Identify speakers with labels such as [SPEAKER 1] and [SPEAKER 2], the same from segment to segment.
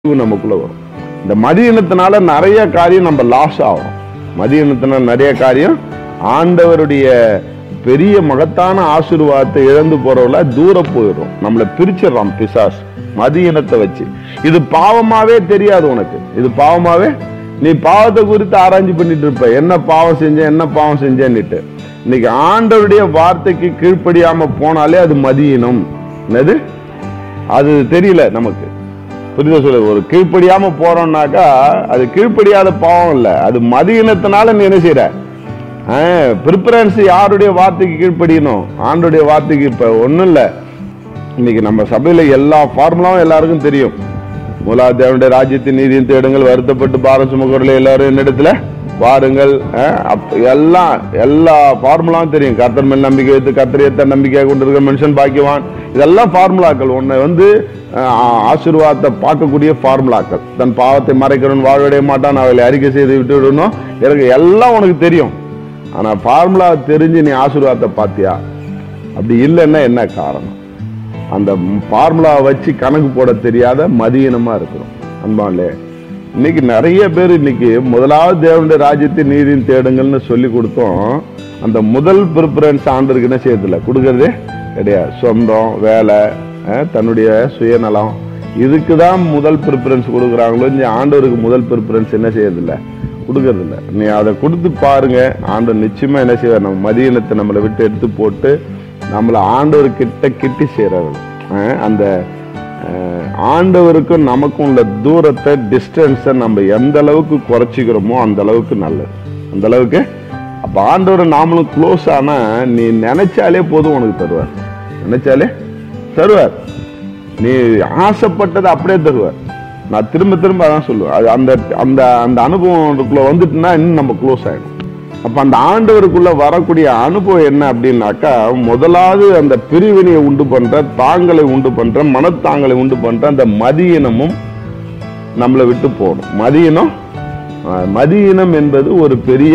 [SPEAKER 1] அறிவு நமக்குள்ள வரும் இந்த மதியினத்தினால நிறைய காரியம் நம்ம லாஸ் ஆகும் மதியினத்தினால நிறைய காரியம் ஆண்டவருடைய பெரிய மகத்தான ஆசீர்வாதத்தை இழந்து போறவங்கள தூர போயிடும் நம்மளை பிரிச்சிடறான் பிசாஸ் மதியினத்தை வச்சு இது பாவமாவே தெரியாது உனக்கு இது பாவமாவே நீ பாவத்தை குறித்து ஆராய்ச்சி பண்ணிட்டு இருப்ப என்ன பாவம் செஞ்சேன் என்ன பாவம் செஞ்சேன்னுட்டு இன்னைக்கு ஆண்டவருடைய வார்த்தைக்கு கீழ்ப்படியாம போனாலே அது மதியினம் என்னது அது தெரியல நமக்கு புரியுதா சொல்ல ஒரு கீழ்ப்படியாம போறோம்னாக்கா அது கீழ்ப்படியாத பாவம் இல்ல அது மதியினத்தினால நீ என்ன செய்யற ப்ரிப்பரன்ஸ் யாருடைய வார்த்தைக்கு கீழ்ப்படியணும் ஆண்டுடைய வார்த்தைக்கு இப்ப ஒண்ணும் இல்ல இன்னைக்கு நம்ம சபையில எல்லா ஃபார்முலாவும் எல்லாருக்கும் தெரியும் மூலாவது தேவனுடைய ராஜ்யத்தின் நீதியின் தேடுங்கள் வருத்தப்பட்டு பாரம் சுமக்கரில் எல்லாரும் என்னிடத்துல வாருங்கள் அஹ், அப்ப எல்லாம் எல்லா ஃபார்முலாவும் தெரியும் கர்த்தர் மேல் நம்பிக்கை வைத்து கர்த்தரியத்தை நம்பிக்கையாக கொண்டிருக்க மனுஷன் பாக்கியவான் இதெல்லாம் ஃபார்முலாக்கள் ஒன்று வந்து அஹ், ஆ- ஆசீர்வாதத்தை பார்க்கக்கூடிய ஃபார்முலாக்கள் தன் பாவத்தை மறைக்கிறவன் வாழ்வடைய மாட்டான் அவளை அறிக்கை செய்து விட்டு விடணும் எனக்கு எல்லாம் உனக்கு தெரியும் ஆனா ஃபார்முலா தெரிஞ்சு நீ ஆசீர்வாதத்தை பார்த்தியா அப்படி இல்லைன்னா என்ன காரணம் அந்த ஃபார்முலா வச்சு கணக்கு போட தெரியாத மதியனமா இருக்கிறோம் அன்பாலே இன்னைக்கு நிறைய பேர் இன்னைக்கு முதலாவது தேவனுடைய ராஜ்யத்தின் நீதியின் தேடுங்கள்னு சொல்லி கொடுத்தோம் அந்த முதல் ப்ரிஃபரன்ஸ் ஆண்டருக்கு என்ன செய்யறதில்ல கொடுக்கறதே கிடையாது சொந்தம் வேலை அஹ், தன்னுடைய சுயநலம் இதுக்கு தான் முதல் ப்ரிஃபரன்ஸ் கொடுக்குறாங்களோ இந்த ஆண்டவருக்கு முதல் ப்ரிஃபரன்ஸ் என்ன செய்யறதில்ல கொடுக்கறதில்ல நீ அதை கொடுத்து பாருங்க ஆண்டவர் நிச்சயமா என்ன செய்வார் நம்ம மதியனத்தை நம்மளை விட்டு எடுத்து போட்டு நம்மளை ஆண்டவர் கிட்ட கிட்டி செய்யறவர்கள் அந்த அஹ், ஆண்டவருக்கும் நமக்கும் உள்ள தூரத்தை டிஸ்டன்ஸை நம்ம எந்த அளவுக்கு குறைச்சிக்கிறோமோ அந்த அளவுக்கு நல்லது அந்த அளவுக்கு அப்ப ஆண்டவரை நாமளும் க்ளோஸ் ஆனா நீ நினைச்சாலே போதும் உனக்கு தருவார் நினைச்சாலே தருவார் நீ ஆசைப்பட்டதை அப்படியே தருவார் நான் திரும்ப திரும்ப அதான் சொல்லுவேன் அது அந்த அந்த அந்த அனுபவத்துக்குள்ள வந்துட்டுனா இன்னும் நம்ம க்ளோஸ் ஆயிடும் அப்ப அந்த ஆண்டவருக்குள்ள வரக்கூடிய அனுபவம் என்ன அப்படின்னாக்கா முதலாவது அந்த பிரிவினையை உண்டு பண்ற தாங்களை உண்டு பண்ற மனத்தாங்களை உண்டு பண்ற அந்த மதியினமும் நம்மளை விட்டு போகணும் மதியினம் அஹ், மதியினம் என்பது ஒரு பெரிய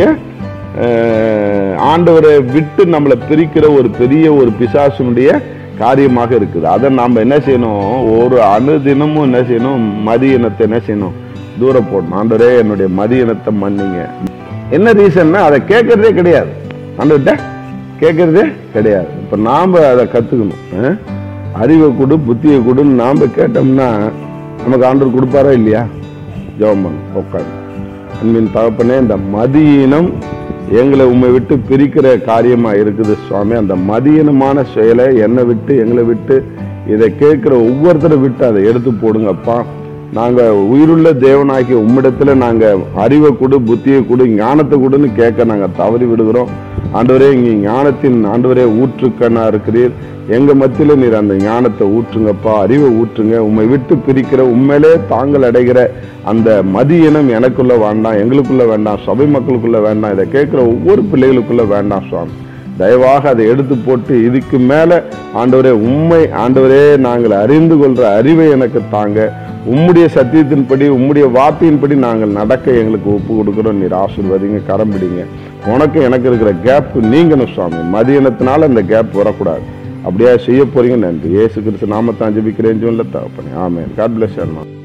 [SPEAKER 1] அஹ், ஆண்டவரை விட்டு நம்மளை பிரிக்கிற ஒரு பெரிய ஒரு பிசாசுனுடைய காரியமாக இருக்குது அதை நாம் என்ன செய்யணும் ஒரு அணுதினமும் என்ன செய்யணும் மதியினத்தை என்ன செய்யணும் தூரம் போடணும் ஆண்டவரே என்னுடைய மதியினத்தை மன்னிங்க என்ன ரீசன்னா அதை கேட்கறதே கிடையாது ஆண்டவர்கிட்ட கேட்கறதே கிடையாது இப்ப நாம அதை கத்துக்கணும் அஹ்? அறிவை கொடு புத்தியை கொடுன்னு நாம கேட்டோம்னா நமக்கு ஆண்டவர் கொடுப்பாரா இல்லையா ஜெபம் பண்ணு உட்காந்து அன்பின் தகப்பனே இந்த மதியினம் எங்களை உண்மை விட்டு பிரிக்கிற காரியமா இருக்குது சுவாமி அந்த மதியினமான செயலை என்னை விட்டு எங்களை விட்டு இதை கேட்கிற ஒவ்வொருத்தரை விட்டு அதை எடுத்து போடுங்கப்பா நாங்க உயிருள்ள தேவனாகிய உம்மிடத்துல நாங்க அறிவை கொடு புத்தியை கொடு ஞானத்தை கொடுன்னு கேட்க நாங்க தவறி விடுகிறோம் ஆண்டவரே இங்க ஞானத்தின் ஆண்டவரே ஊற்றுக்கண்ணா இருக்கிறீர் எங்க மத்தியில நீர் அந்த ஞானத்தை ஊற்றுங்கப்பா அறிவை ஊற்றுங்க உம்மை விட்டு பிரிக்கிற உண்மையிலே தாங்கள் அடைகிற அந்த மதியினம் எனக்குள்ள வேண்டாம் எங்களுக்குள்ள வேண்டாம் சபை மக்களுக்குள்ள வேண்டாம் இதை கேட்கிற ஒவ்வொரு பிள்ளைகளுக்குள்ள வேண்டாம் சுவாமி தயவாக அதை எடுத்து போட்டு இதுக்கு மேல ஆண்டவரே உண்மை ஆண்டவரே நாங்கள் அறிந்து கொள்ற அறிவை எனக்கு தாங்க உம்முடைய சத்தியத்தின்படி உம்முடைய வார்த்தையின்படி நாங்கள் நடக்க எங்களுக்கு ஒப்பு கொடுக்குறோம் நீர் ஆசீர்வதிங்க கரம் பிடிங்க உனக்கு எனக்கு இருக்கிற கேப் நீங்கணும் சுவாமி மதியனத்தினால அந்த கேப் வரக்கூடாது அப்படியே செய்ய போறீங்க நன்றி இயேசு கிறிஸ்து நாமத்தான் ஜெபிக்கிறேன் சொல்ல தகப்பனே ஆமென் காட் பிளஸ்